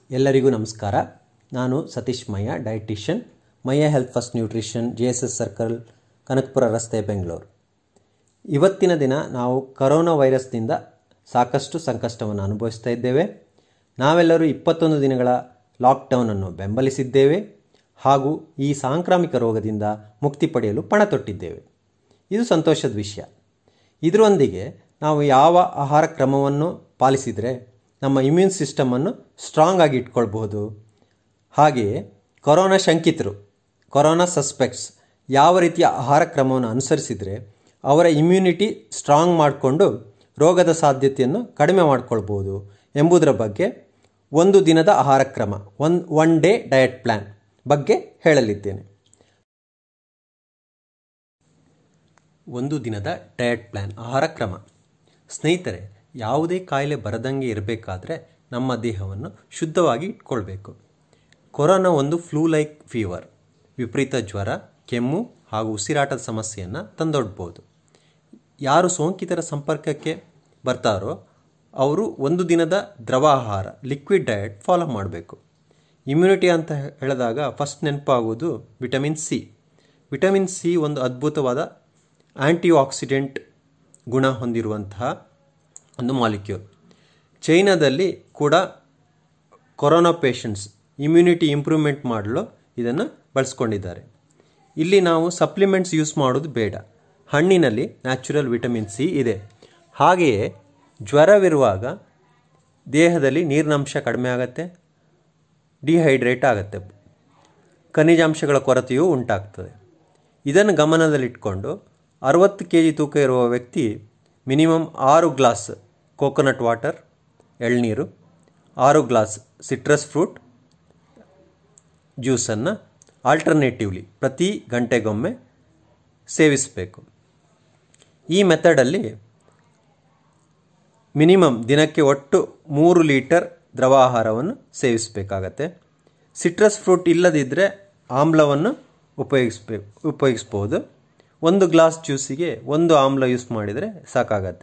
ಎಲ್ಲರಿಗೂ ನಮಸ್ಕಾರ ನಾನು Satish Mayya dietitian Mayya health first nutrition G S S circle Kanakapura ರಸ್ತೆ ಬೆಂಗಳೂರು ಇವತ್ತಿನ ದಿನ ನಾವು ಕರೋನಾ ವೈರಸ್ನಿಂದ ಸಾಕಷ್ಟು ಸಂಕಷ್ಟವನ್ನು ಅನುಭವಿಸ್ತಾ ಇದ್ದೇವೆ ನಾವೆಲ್ಲರೂ ಇಪ್ಪತ್ತೊಂದು ದಿನಗಳ ಲಾಕ್ಡೌನನ್ನು ಬೆಂಬಲಿಸಿದ್ದೇವೆ ಹಾಗೂ ಈ ಸಾಂಕ್ರಾಮಿಕ ರೋಗದಿಂದ ಮುಕ್ತಿ ಪಡೆಯಲು ಪಣ ತೊಟ್ಟಿದ್ದೇವೆ ಇದು ಸಂತೋಷದ ವಿಷಯ ಇದರೊಂದಿಗೆ ನಾವು ಯಾವ ಆಹಾರ ಕ್ರಮವನ್ನು ಪಾಲಿಸಿದರೆ ನಮ್ಮ ಇಮ್ಯೂನ್ ಸಿಸ್ಟಮನ್ನು ಸ್ಟ್ರಾಂಗ್ ಆಗಿ ಇಟ್ಕೊಳ್ಬಹುದು ಹಾಗೆಯೇ ಕೊರೋನಾ ಶಂಕಿತರು ಕೊರೋನಾ ಸಸ್ಪೆಕ್ಟ್ಸ್ ಯಾವ ರೀತಿಯ ಆಹಾರ ಕ್ರಮವನ್ನು ಅನುಸರಿಸಿದರೆ ಅವರ ಇಮ್ಯುನಿಟಿ ಸ್ಟ್ರಾಂಗ್ ಮಾಡಿಕೊಂಡು ರೋಗದ ಸಾಧ್ಯತೆಯನ್ನು ಕಡಿಮೆ ಮಾಡಿಕೊಳ್ಬೋದು ಎಂಬುದರ ಬಗ್ಗೆ ಒಂದು ದಿನದ ಆಹಾರ ಕ್ರಮ one one day diet plan ಬಗ್ಗೆ ಹೇಳಲಿದ್ದೇನೆ ಒಂದು ದಿನದ ಡಯಟ್ ಪ್ಲ್ಯಾನ್ ಆಹಾರ ಕ್ರಮ ಸ್ನೇಹಿತರೆ ಯಾವುದೇ ಕಾಯಿಲೆ ಬರದಂಗೆ ಇರಬೇಕಾದ್ರೆ ನಮ್ಮ ದೇಹವನ್ನು ಶುದ್ಧವಾಗಿ ಇಟ್ಕೊಳ್ಬೇಕು ಕೊರೋನಾ ಒಂದು ಫ್ಲೂ ಲೈಕ್ ಫೀವರ್ ವಿಪರೀತ ಜ್ವರ ಕೆಮ್ಮು ಹಾಗೂ ಉಸಿರಾಟದ ಸಮಸ್ಯೆಯನ್ನು ತಂದೊಡ್ಬೋದು ಯಾರು ಸೋಂಕಿತರ ಸಂಪರ್ಕಕ್ಕೆ ಬರ್ತಾರೋ ಅವರು ಒಂದು ದಿನದ ದ್ರವ ಆಹಾರ ಲಿಕ್ವಿಡ್ ಡಯಟ್ ಫಾಲೋ ಮಾಡಬೇಕು ಇಮ್ಯುನಿಟಿ ಅಂತ ಹೇಳಿದಾಗ ಫಸ್ಟ್ ನೆನಪಾಗುವುದು ವಿಟಮಿನ್ ಸಿ ವಿಟಮಿನ್ ಸಿ ಒಂದು ಅದ್ಭುತವಾದ ಆ್ಯಂಟಿ ಆಕ್ಸಿಡೆಂಟ್ ಗುಣ ಹೊಂದಿರುವಂತಹ ಒಂದು ಮಾಲಿಕ್ಯೂಲ್ ಚೈನಾದಲ್ಲಿ ಕೂಡ ಕೊರೋನಾ ಪೇಷಂಟ್ಸ್ ಇಮ್ಯುನಿಟಿ ಇಂಪ್ರೂವ್ಮೆಂಟ್ ಮಾಡಲು ಇದನ್ನು ಬಳಸ್ಕೊಂಡಿದ್ದಾರೆ ಇಲ್ಲಿ ನಾವು ಸಪ್ಲಿಮೆಂಟ್ಸ್ ಯೂಸ್ ಮಾಡೋದು ಬೇಡ ಹಣ್ಣಿನಲ್ಲಿ ನ್ಯಾಚುರಲ್ ವಿಟಮಿನ್ ಸಿ ಇದೆ ಹಾಗೆಯೇ ಜ್ವರವಿರುವಾಗ ದೇಹದಲ್ಲಿ ನೀರಿನಂಶ ಕಡಿಮೆ ಆಗುತ್ತೆ ಡಿಹೈಡ್ರೇಟ್ ಆಗುತ್ತೆ ಖನಿಜಾಂಶಗಳ ಕೊರತೆಯೂ ಉಂಟಾಗ್ತದೆ ಇದನ್ನು ಗಮನದಲ್ಲಿಟ್ಕೊಂಡು ಅರವತ್ತು ಕೆ ಜಿ ತೂಕ ಇರುವ ವ್ಯಕ್ತಿ ಮಿನಿಮಮ್ ಆರು ಗ್ಲಾಸ್ ಕೋಕೋನಟ್ ವಾಟರ್ ಎಳ್ನೀರು ಆರು ಗ್ಲಾಸ್ ಸಿಟ್ರಸ್ ಫ್ರೂಟ್ ಜ್ಯೂಸನ್ನು ಆಲ್ಟರ್ನೇಟಿವ್ಲಿ ಪ್ರತಿ ಗಂಟೆಗೊಮ್ಮೆ ಸೇವಿಸಬೇಕು ಈ ಮೆಥಡಲ್ಲಿ ಮಿನಿಮಮ್ ದಿನಕ್ಕೆ ಒಟ್ಟು ಮೂರು ಲೀಟರ್ ದ್ರವ ಆಹಾರವನ್ನು ಸೇವಿಸಬೇಕಾಗತ್ತೆ ಸಿಟ್ರಸ್ ಫ್ರೂಟ್ ಇಲ್ಲದಿದ್ದರೆ ಆಮ್ಲವನ್ನು ಉಪಯೋಗಿಸ್ಬೇಕು ಉಪಯೋಗಿಸ್ಬೋದು ಒಂದು ಗ್ಲಾಸ್ ಜ್ಯೂಸಿಗೆ ಒಂದು ಆಮ್ಲ ಯೂಸ್ ಮಾಡಿದರೆ ಸಾಕಾಗತ್ತೆ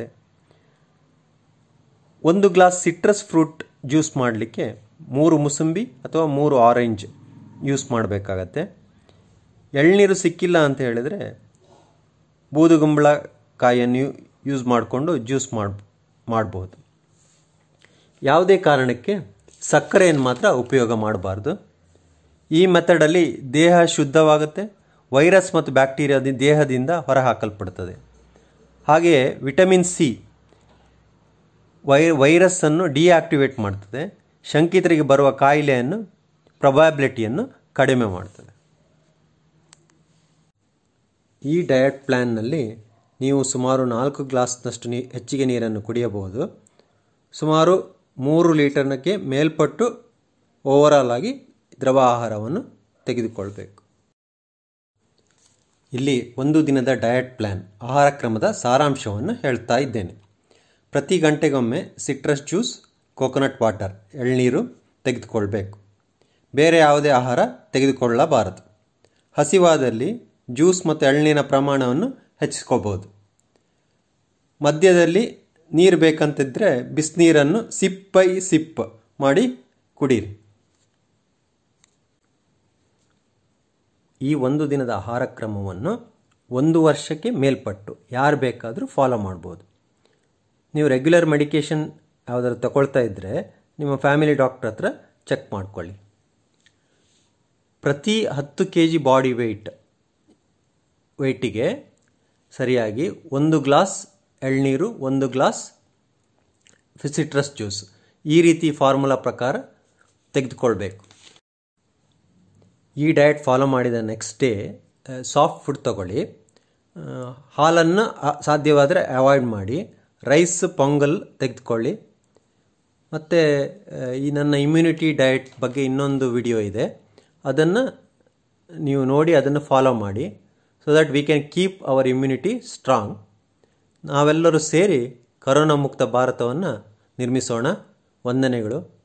ಒಂದು ಗ್ಲಾಸ್ ಸಿಟ್ರಸ್ ಫ್ರೂಟ್ ಜ್ಯೂಸ್ ಮಾಡಲಿಕ್ಕೆ ಮೂರು ಮುಸಂಬಿ ಅಥವಾ ಮೂರು ಆರೆಂಜ್ ಯೂಸ್ ಮಾಡಬೇಕಾಗತ್ತೆ ಎಳ್ನೀರು ಸಿಕ್ಕಿಲ್ಲ ಅಂತ ಹೇಳಿದರೆ ಬೂದುಗುಂಬಳ ಕಾಯಿಯನ್ನು ಯೂಸ್ ಮಾಡಿಕೊಂಡು ಜ್ಯೂಸ್ ಮಾಡಿ ಮಾಡ್ಬೋದು ಯಾವುದೇ ಕಾರಣಕ್ಕೆ ಸಕ್ಕರೆಯನ್ನು ಮಾತ್ರ ಉಪಯೋಗ ಮಾಡಬಾರ್ದು ಈ ಮೆಥಡಲ್ಲಿ ದೇಹ ಶುದ್ಧವಾಗುತ್ತೆ ವೈರಸ್ ಮತ್ತು ಬ್ಯಾಕ್ಟೀರಿಯಾದ ದೇಹದಿಂದ ಹೊರಹಾಕಲ್ಪಡ್ತದೆ ಹಾಗೆಯೇ ವಿಟಮಿನ್ ಸಿ ವೈ ವೈರಸ್ಸನ್ನು ಡಿಆಕ್ಟಿವೇಟ್ ಮಾಡ್ತದೆ ಶಂಕಿತರಿಗೆ ಬರುವ ಕಾಯಿಲೆಯನ್ನು ಪ್ರೊಬ್ಯಾಬಿಲಿಟಿಯನ್ನು ಕಡಿಮೆ ಮಾಡ್ತದೆ ಈ ಡಯಟ್ ಪ್ಲ್ಯಾನ್ನಲ್ಲಿ ನೀವು ಸುಮಾರು ನಾಲ್ಕು ಗ್ಲಾಸ್ನಷ್ಟು ನೀ ಹೆಚ್ಚಿಗೆ ನೀರನ್ನು ಕುಡಿಯಬಹುದು ಸುಮಾರು ಮೂರು ಲೀಟರ್ನಕ್ಕೆ ಮೇಲ್ಪಟ್ಟು ಓವರಾಲ್ ಆಗಿ ದ್ರವ ಆಹಾರವನ್ನು ತೆಗೆದುಕೊಳ್ಬೇಕು ಇಲ್ಲಿ ಒಂದು ದಿನದ ಡಯಟ್ ಪ್ಲ್ಯಾನ್ ಆಹಾರ ಕ್ರಮದ ಸಾರಾಂಶವನ್ನು ಹೇಳ್ತಾ ಇದ್ದೇನೆ ಪ್ರತಿ ಗಂಟೆಗೊಮ್ಮೆ ಸಿಟ್ರಸ್ ಜ್ಯೂಸ್ ಕೋಕೋನಟ್ ವಾಟರ್ ಎಳ್ನೀರು ತೆಗೆದುಕೊಳ್ಬೇಕು ಬೇರೆ ಯಾವುದೇ ಆಹಾರ ತೆಗೆದುಕೊಳ್ಳಬಾರದು ಹಸಿವಾದಲ್ಲಿ ಜ್ಯೂಸ್ ಮತ್ತು ಎಳ್ನೀರಿನ ಪ್ರಮಾಣವನ್ನು ಹೆಚ್ಚಿಸ್ಕೋಬೋದು ಮಧ್ಯದಲ್ಲಿ ನೀರು ಬೇಕಂತಿದ್ದರೆ ಬಿಸಿನೀರನ್ನು ಸಿಪ್ ಬೈ ಸಿಪ್ ಮಾಡಿ ಕುಡೀರಿ ಈ ಒಂದು ದಿನದ ಆಹಾರ ಕ್ರಮವನ್ನು ಒಂದು ವರ್ಷಕ್ಕೆ ಮೇಲ್ಪಟ್ಟು ಯಾರು ಬೇಕಾದರೂ ಫಾಲೋ ಮಾಡ್ಬೋದು ನೀವು ರೆಗ್ಯುಲರ್ ಮೆಡಿಕೇಷನ್ ಯಾವುದಾದ್ರು ತಗೊಳ್ತಾ ಇದ್ದರೆ ನಿಮ್ಮ ಫ್ಯಾಮಿಲಿ ಡಾಕ್ಟ್ರ್ ಹತ್ರ ಚೆಕ್ ಮಾಡ್ಕೊಳ್ಳಿ ಪ್ರತಿ ಹತ್ತು ಕೆ ಜಿ ಬಾಡಿ ವೆಯ್ಟ್ ವೆಯ್ಟಿಗೆ ಸರಿಯಾಗಿ ಒಂದು ಗ್ಲಾಸ್ ಎಳ್ನೀರು ಒಂದು ಗ್ಲಾಸ್ ಸಿಟ್ರಸ್ ಜ್ಯೂಸ್ ಈ ರೀತಿ ಫಾರ್ಮುಲಾ ಪ್ರಕಾರ ತೆಗೆದುಕೊಳ್ಬೇಕು ಈ ಡಯಟ್ ಫಾಲೋ ಮಾಡಿದ ನೆಕ್ಸ್ಟ್ ಡೇ ಸಾಫ್ಟ್ ಫುಡ್ ತಗೊಳ್ಳಿ ಹಾಲನ್ನು ಸಾಧ್ಯವಾದರೆ ಅವಾಯ್ಡ್ ಮಾಡಿ ರೈಸ್ ಪೊಂಗಲ್ ತೆಗೆದುಕೊಳ್ಳಿ ಮತ್ತು ಈ ನನ್ನ ಇಮ್ಯುನಿಟಿ ಡಯಟ್ ಬಗ್ಗೆ ಇನ್ನೊಂದು ವಿಡಿಯೋ ಇದೆ ಅದನ್ನು ನೀವು ನೋಡಿ ಅದನ್ನು ಫಾಲೋ ಮಾಡಿ so that we can keep our immunity strong ನಾವೆಲ್ಲರೂ ಸೇರಿ ಕರೋನಾ ಮುಕ್ತ ಭಾರತವನ್ನು ನಿರ್ಮಿಸೋಣ ವಂದನೆಗಳು